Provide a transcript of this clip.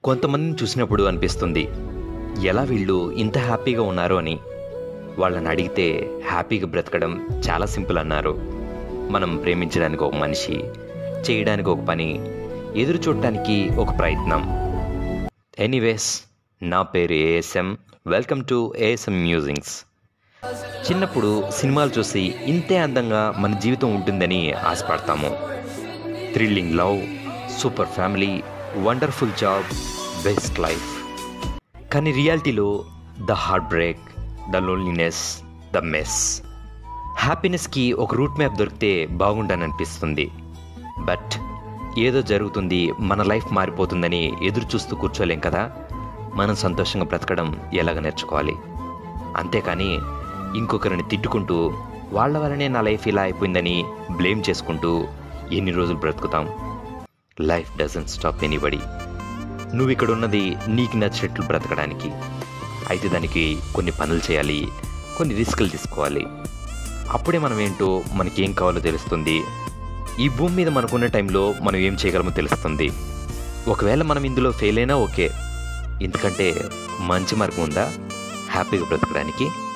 కొంతమందిని చూసినప్పుడు అనిపిస్తుంది ఎలా వీళ్ళు ఇంత హ్యాపీగా ఉన్నారు అని వాళ్ళని అడిగితే హ్యాపీగా బ్రతకడం చాలా సింపుల్ అన్నారు మనం ప్రేమించడానికి ఒక మనిషి చేయడానికి ఒక పని ఎదురు చూడటానికి ఒక ప్రయత్నం ఎనీవేస్ నా పేరు ASM welcome to ASM musings చిన్నప్పుడు సినిమాలు చూసి ఇంతే అందంగా మన జీవితం ఉంటుందని ఆశపడతాము thrilling love super family wonderful job best life కానీ రియాలిటీలో the heart break the loneliness the mess హ్యాపీనెస్కి ఒక రూట్ మ్యాప్ దొరికితే బాగుండని అనిపిస్తుంది బట్ ఏదో జరుగుతుంది మన లైఫ్ మారిపోతుందని ఎదురు చూస్తూ కూర్చోలేం కదా మనం సంతోషంగా బ్రతకడం ఎలాగ నేర్చుకోవాలి అంతేకాని ఇంకొకరిని తిట్టుకుంటూ వాళ్ళ వల్లనే నా లైఫ్ ఇలా అయిపోయిందని బ్లేమ్ చేసుకుంటూ ఎన్ని రోజులు బ్రతుకుతాం లైఫ్ డజన్ స్టాప్ ఎనీబడి నువ్వు ఇక్కడ ఉన్నది నీకు నచ్చినట్లు బ్రతకడానికి అయితే దానికి కొన్ని పనులు చేయాలి కొన్ని రిస్కులు తీసుకోవాలి అప్పుడే మనం ఏంటో మనకి ఏం కావాలో తెలుస్తుంది ఈ భూమి మీద మనకున్న టైంలో మనం ఏం చేయగలమో తెలుస్తుంది ఒకవేళ మనం ఇందులో ఫెయిల్ అయినా ఓకే ఎందుకంటే మంచి మార్గం ఉందా హ్యాపీగా బ్రతకడానికి